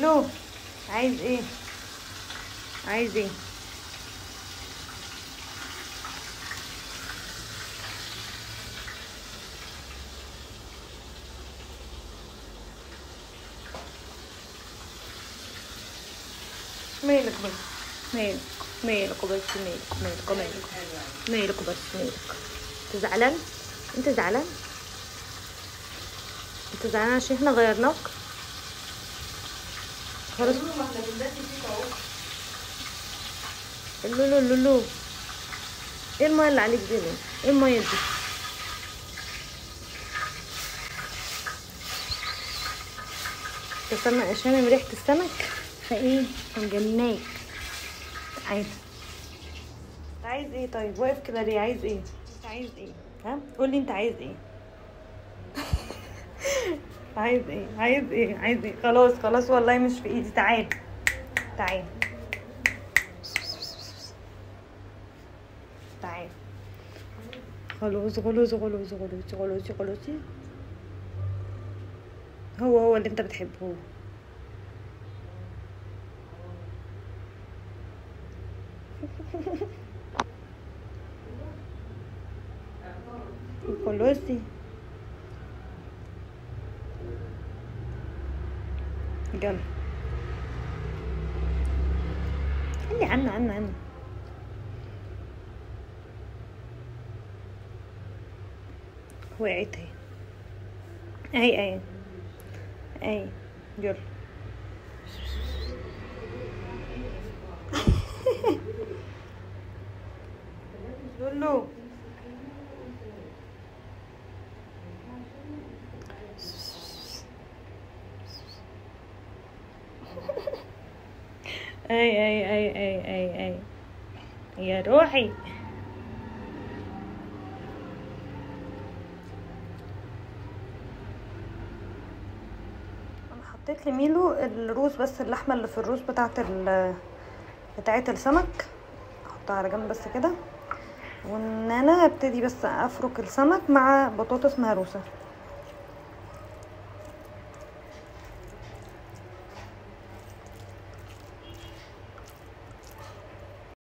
لولو عايز ايه عايز ايه مالك بس مالك مالك بس مالك مالك مالك مالك بس مالك انت زعلان انت زعلان انت زعلان عشان احنا غيرناك خلاص لولو لولو ايه المايه اللي عليك دي ليه؟ ايه المايه دي تستنى شامم ريحة السمك فايه مجنناك عايز عايز ايه طيب واقف كده ليه عايز ايه انت عايز ايه ها قولي انت عايز ايه عايز ايه عايز ايه عايز ايه خلاص خلاص والله مش في ايدي تعال تعال تعال خلاص خلاص خلاص خلاص خلاص خلاص هو هو اللي انت بتحبه هو خلاصي يلا خلي عنا عنا عنا وقعت اهي اهي اهي اهي يلا لولو اي اي اي اي اي اي يا روحي انا حطيت لميلو الروز بس اللحمه اللي في الروز بتاعه ال بتاعه السمك احطها على جنب بس كده وان انا ابتدي بس افرك السمك مع بطاطس مهروسه